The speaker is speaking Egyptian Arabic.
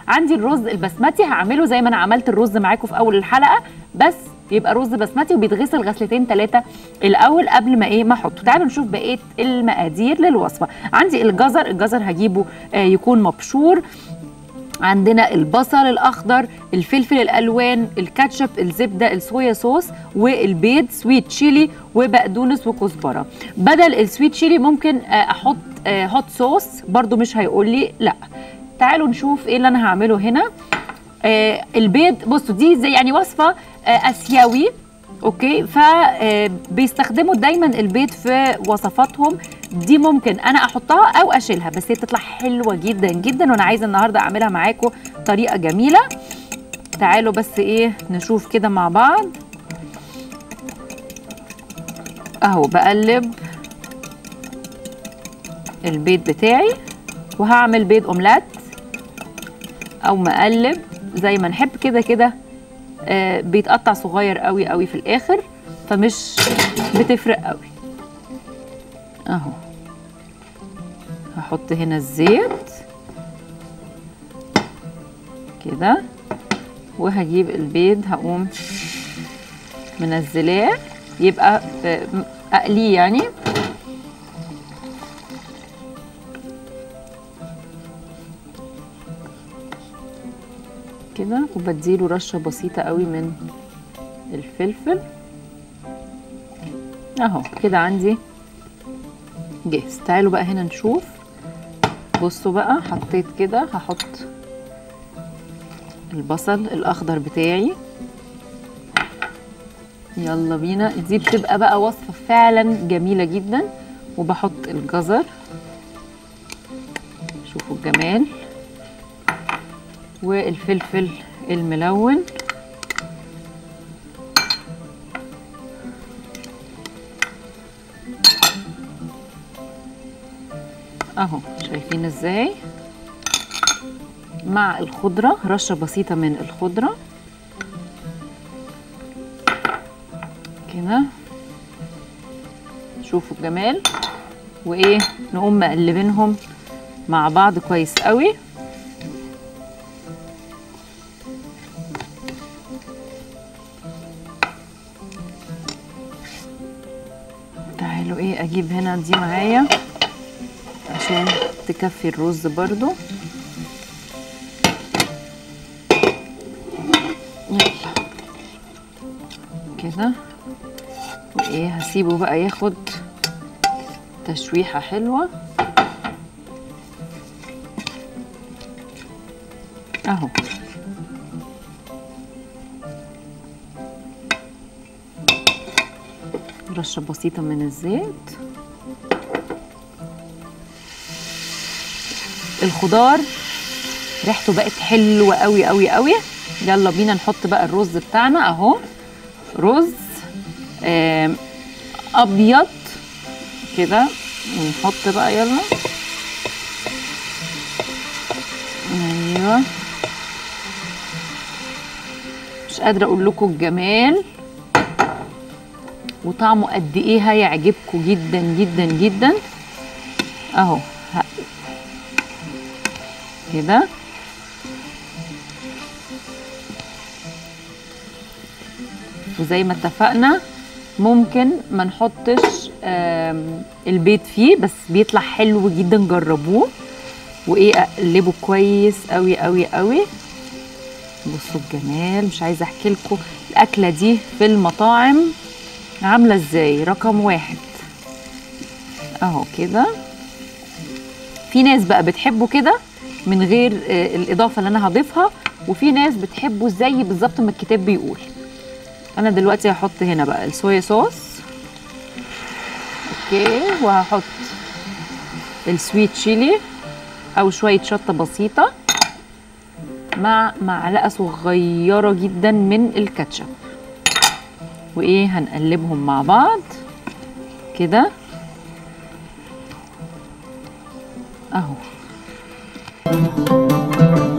عندي الرز البسمتي هعمله زي ما انا عملت الرز معاكم في اول الحلقه بس يبقى رز بسمتي وبيتغسل غسلتين ثلاثه الاول قبل ما ايه ما احطه تعالوا نشوف بقيه المقادير للوصفه عندي الجزر الجزر هجيبه آه يكون مبشور عندنا البصل الاخضر الفلفل الالوان الكاتشب الزبده الصويا صوص والبيض سويت تشيلي وبقدونس وكزبره بدل السويت تشيلي ممكن آه، احط آه، هوت صوص برضو مش هيقول لي لا تعالوا نشوف ايه اللي انا هعمله هنا آه البيض بصوا دي زي يعني وصفه آه اسيوي اوكي فبيستخدموا دايما البيض في وصفاتهم دي ممكن انا احطها او اشيلها بس هي بتطلع حلوه جدا جدا وانا عايزه النهارده اعملها معاكم طريقه جميله تعالوا بس ايه نشوف كده مع بعض اهو بقلب البيض بتاعي وهعمل بيض اومليت او مقلب زي ما نحب كده كده آه بيتقطع صغير قوي قوي في الاخر فمش بتفرق قوي اهو هحط هنا الزيت كده وهجيب البيض هقوم منزلاه يبقى آه، اقليه يعني كده وبديله رشه بسيطه قوي من الفلفل اهو كده عندي جاهز تعالوا بقى هنا نشوف بصوا بقى حطيت كده هحط البصل الاخضر بتاعي يلا بينا دي بتبقى بقى وصفه فعلا جميله جدا وبحط الجزر شوفوا الجمال والفلفل الملون اهو شايفين ازاي مع الخضره رشه بسيطه من الخضره كده شوفوا الجمال وايه نقوم مقلبينهم مع بعض كويس قوي تعالوا ايه اجيب هنا دي معايا عشان تكفي الرز برضو يلا كده وايه هسيبه بقى ياخد تشويحة حلوة اهو رشة بسيطة من الزيت الخضار ريحته بقت حلوة قوي قوي قوي يلا بينا نحط بقى الرز بتاعنا اهو رز آم، ابيض كده ونحط بقى يلا ايوه مش قادره اقول لكم الجمال وطعمه قد ايه هيعجبكم جدا جدا جدا اهو ه- كده وزي ما اتفقنا ممكن ما نحطش آم، البيض فيه بس بيطلع حلو جدا جربوه وايه اقلبه كويس قوي قوي قوي بصوا الجمال مش عايزه احكي لكم الاكله دي في المطاعم عامله ازاي رقم واحد اهو كده في ناس بقى بتحبه كده من غير آه، الاضافه اللي انا هضيفها وفي ناس بتحبه زي بالظبط ما الكتاب بيقول انا دلوقتي هحط هنا بقى الصويا صوص اوكي وهحط السويت تشيلي او شويه شطه بسيطه مع معلقه صغيره جدا من الكاتشب وايه هنقلبهم مع بعض كده اهو